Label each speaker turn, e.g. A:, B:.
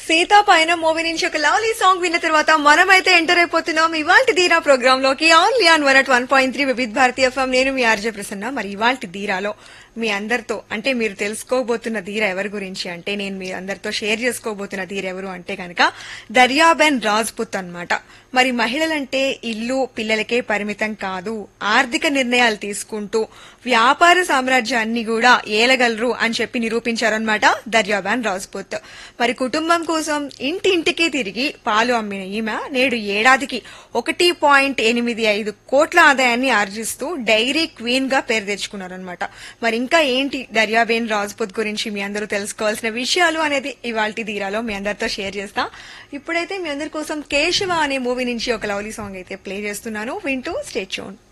A: సీతా పైన మూవీ నుంచి ఒక లవ్లీ సాంగ్ విన్న తర్వాత మనమైతే ఎంటర్ అయిపోతున్నాం ఇవాల్టి ధీరా ప్రోగ్రామ్ లోకి only on one one point three Vividh Bharati FM నేను మీ ఆర్జే ప్రసన్న మరి ఇవాల్టి ధీరాలో మీ అందరితో అంటే మీరు తెలుసుకోబోతున్న ధీర ఎవరి గురించి అంటే నేను మీ అందరితో షేర్ చేసుకోబోతున్న ధీర ఎవరు అంటే కనుక దర్యాబెన్ రాజ్పుత్ అన్నమాట మరి మహిళలంటే ఇల్లు పిల్లలకే పరిమితం కాదు ఆర్థిక నిర్ణయాలు తీసుకుంటూ వ్యాపార సామ్రాజ్యాన్ని కూడా ఏలగలరు అని చెప్పి నిరూపించారనమాట దర్యాబాన్ రాజ్పుత్ మరి కుటుంబం కోసం ఇంటి ఇంటికి తిరిగి పాలు అమ్మిన ఈమె నేడు ఏడాదికి ఒకటి పాయింట్ ఎనిమిది ఐదు కోట్ల ఆదాయాన్ని ఆర్జిస్తూ డైరీ క్వీన్ గా పేరు తెచ్చుకున్నారనమాట మరి ఇంకా ఏంటి దర్యాబేన్ రాజ్పుత్ గురించి మీ అందరూ తెలుసుకోవాల్సిన విషయాలు అనేది ఇవాల్టి తీరాలో మీ అందరితో షేర్ చేస్తా ఇప్పుడైతే మీ అందరి కోసం కేశవ అనే మూవీ నుంచి ఒక లవ్లీ సాంగ్ అయితే ప్లే చేస్తున్నాను వింటూ స్టే చూన్